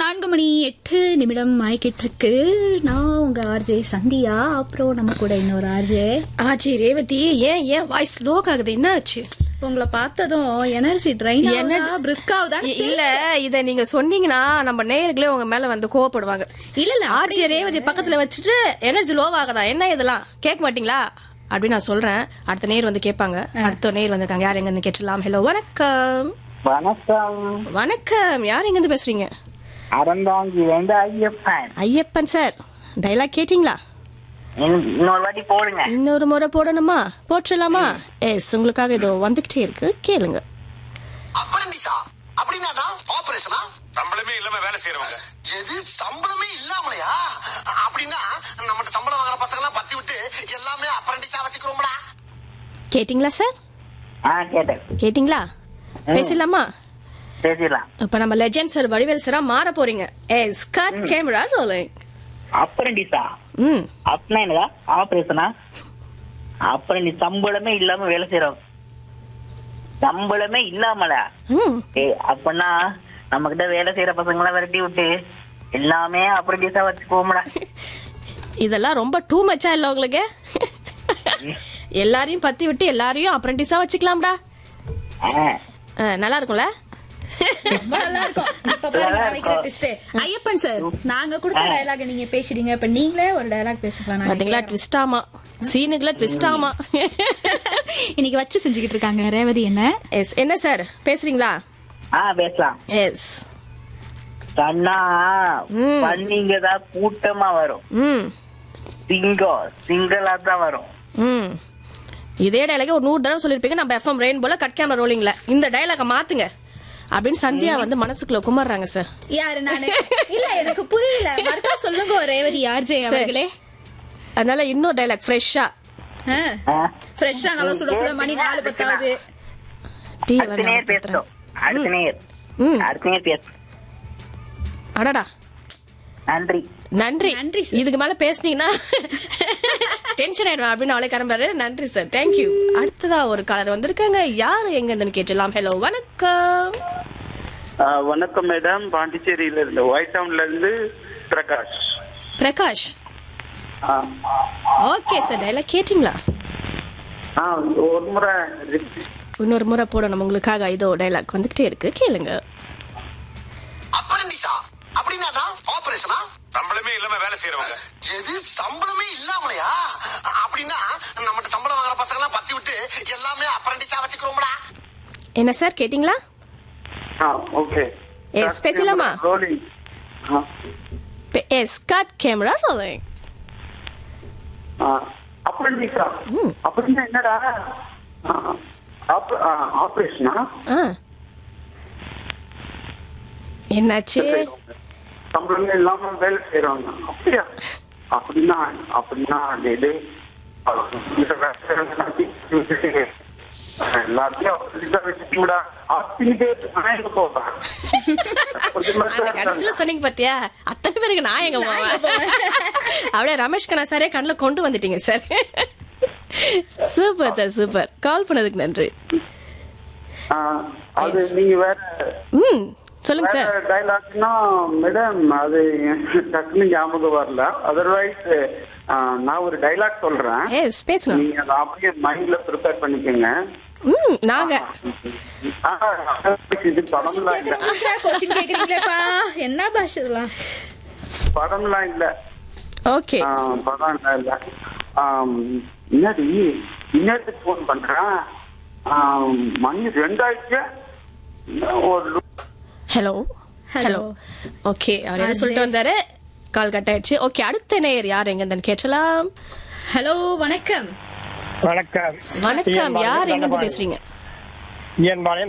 நான்கு மணி எட்டு நிமிடம் ஆயிக்கிட்டு இருக்கு நான் உங்க ஆர்ஜே சந்தியா அப்புறம் நம்ம கூட இன்னொரு ஆர்ஜே ஆச்சி ரேவதி ஏன் ஏன் வாய்ஸ் ஸ்லோ ஆகுது என்ன ஆச்சு உங்களை பார்த்ததும் எனர்ஜி ட்ரைன் Energy- பிரிஸ்காவுதா இ- இல்ல இத நீங்க சொன்னீங்கன்னா நம்ம நேயர்களே உங்க மேல வந்து கோவப்படுவாங்க இல்ல இல்ல ஆர்ஜி ரேவதி பக்கத்துல வச்சுட்டு எனர்ஜி லோ ஆகுதா என்ன இதெல்லாம் கேட்க மாட்டீங்களா அப்படின்னு நான் சொல்றேன் அடுத்த நேர் வந்து கேட்பாங்க அடுத்த நேர் வந்திருக்காங்க யார் எங்க இருந்து கேட்டலாம் ஹலோ வணக்கம் வணக்கம் வணக்கம் யார் எங்க இருந்து பேசுறீங்க அறந்தாங்கி வேண்ட ஐயப்பன் ஐயப்பன் சார் டைலாக் கேட்டிங்களா இன்னும் இன்னொரு வாட்டி போடுங்க இன்னொரு முறை போடணுமா போட்டுடலாமா எஸ் உங்களுக்காக இதோ வந்துகிட்டே இருக்கு கேளுங்க அப்ரண்டிஸா அப்படின்னா ஆபரேஷனா சம்பளமே இல்லாம வேலை செய்யறவங்க எது சம்பளமே இல்லாமலையா அப்படின்னா நம்மகிட்ட சம்பளம் வாங்குற பசங்க எல்லாம் பத்தி விட்டு எல்லாமே அப்ரண்டிஸா வச்சுக்கிறோம்டா கேட்டிங்களா சார் ஆ கேட்டேன் கேட்டிங்களா பேசலாமா பேசிடலாம் இப்ப நம்ம லெஜெண்ட் சார் வடிவேல் சாரா மாற போறீங்க எஸ் கட் கேமரா ரோலிங் அப்ரண்டிஸா ம் அப்படின்னா என்னடா ஆபரேஷனா அப்புறம் நீ சம்பளமே இல்லாம வேலை செய்யறோம் சம்பளமே இல்லாமல ம் ஏ அப்படின்னா நம்ம கிட்ட வேலை செய்யற பசங்க எல்லாம் விரட்டி விட்டு எல்லாமே அப்ரண்டிஸா வச்சுக்கோம்டா இதெல்லாம் ரொம்ப டூ மச்சா இல்ல உங்களுக்கு எல்லாரையும் பத்தி விட்டு எல்லாரையும் அப்ரெண்டிஸா வச்சுக்கலாம்டா ஆ, ஆ, நல்லா இருக்கும்ல ரொம்ப நல்லா இருக்கும் இப்ப பாருங்க நான் வைக்கிற twist. ஐயப்பன் சார் நாங்க கொடுத்த டயலாக் நீங்க பேசுறீங்க இப்ப நீங்களே ஒரு டயலாக் பேசிக்கலாம் நாங்க பாத்தீங்களா ட்விஸ்ட் ஆமா சீனுக்குள்ள ட்விஸ்ட் ஆமா இன்னைக்கு வச்சு செஞ்சுக்கிட்டு இருக்காங்க ரேவதி என்ன எஸ் என்ன சார் பேசுறீங்களா ஆ பேசலாம் எஸ் கண்ணா ம். பண்ணிங்க தான் கூட்டமா வரும் ம் சிங்கம் சிங்களா தான் வரும் ம் இதே டைலாக ஒரு நூறு தடவை சொல்லிருப்பீங்க நம்ம எஃப்எம் ரெயின் போல கட் கேமரா ரோலிங்ல இந்த டைலாக மாத்துங்க அப்படின்னு சந்தியா வந்து மனசுக்குள்ள குமர்றாங்க சார் யாரு நானு இல்ல எனக்கு புரியல மறுக்கா சொல்லுங்க ரேவதி ஆர்ஜே அவர்களே அதனால இன்னொரு டைலாக் ஃப்ரெஷ்ஷா ஆ, ஃப்ரெஷ்ஷா நல்லா சுட சுட மணி நாலு பத்தாவது டீ அடுத்த நேர் பேசட்டும் அடுத்த நேர் ம் அடுத்த நேர் பேச அடடா நன்றி நன்றி நன்றி sir. இதுக்கு மேல பேசுனீங்கன்னா டென்ஷன் ஆயிடுவேன் அப்படின்னு அவளே கிளம்புறாரு நன்றி சார் தேங்க்யூ அடுத்ததா ஒரு காலர் வந்திருக்காங்க யாரு எங்க இருந்து கேட்டலாம் ஹலோ வணக்கம் ஆ, வணக்கம் மேடம் பாண்டிச்சேரியில இருந்து ஒயிட் டவுன்ல இருந்து பிரகாஷ் பிரகாஷ் ஆ, ஓகே சார் டைலாக் கேட்டிங்களா ஆ, ஒரு முறை repeat. இன்னொரு முறை போடணும் உங்களுக்காக இதோ டைலாக் வந்துகிட்டே இருக்கு கேளுங்க அப்ரண்டிஸா அப்படின்னா ஆபரேஷனா சம்பளமே இல்லாம வேலை செய்யறவங்க எது சம்பளமே இல்லாமலையா அப்படின்னா நம்மகிட்ட சம்பளம் வாங்குற பசங்க எல்லாம் பத்தி விட்டு எல்லாமே அப்ரண்டிஸா வச்சுக்கிறோம்டா என்ன சார் கேட்டிங்களா ஆ, ஓகே Yes, பேசலாமா? ரோலிங் ஆ, எஸ் கட் கேமரா ரோலிங் ஆ, அப்படிங்களா ம். அப்படின்னா என்னடா ஆ, ஆப்- ஆ, ஆபரேஷனா ஆ என்னாச்சு சம்பளமே இல்லாம வேலை செய்யறவங்க அப்படியா அப்படின்னா அப்படின்னா அது இது இந்த வேலை எல்லாத்தையும் அப்படிதான் வச்சுக்கூடா அப்படின்ட்டு நான் எங்க போவேன் அந்த கடைசியில சொன்னீங்க பாத்தியா அத்தனை பேருக்கு நான் எங்க போவேன் அப்படியே ரமேஷ் கண்ணா சாரே கண்ணுல கொண்டு வந்துட்டீங்க sir super sir super call பண்ணதுக்கு நன்றி ஆ, அது நீங்க வேற ம் சொல்லுங்க சார் வேற டைலாக்னா மேடம் அது எனக்கு டக்குனு ஞாபகம் வரல அதர்வைஸ் நான் ஒரு டைலாக் சொல்றேன் எஸ் பேசுங்க நீங்க அதை அப்படியே மைண்ட்ல ப்ரிப்பேர் பண்ணிக்கோங்க ம் நாங்க ஆ, இது படம்லாம் இல்ல கொஸ்டின் கேக்குறீங்களேப்பா என்ன பாஷை இதெல்லாம் படம்லாம் இல்ல ஓகே ஆ, படம் இல்ல இல்ல ஆம், என்னடி இன்னத்துக்கு போன் பண்றேன் ஆம், மணி ரெண்டாயிடுச்சு ஒரு ஹலோ ஹலோ Hello. ஓகே அவர் என்ன சொல்லிட்டு வந்தாரு கால் கட் ஆயிடுச்சு ஓகே அடுத்த நேயர் யார் எங்க இருந்து கேட்டலாம் ஹலோ வணக்கம் வணக்கம் வணக்கம் யார் எங்க இருந்து பேசுறீங்க என் மனைவி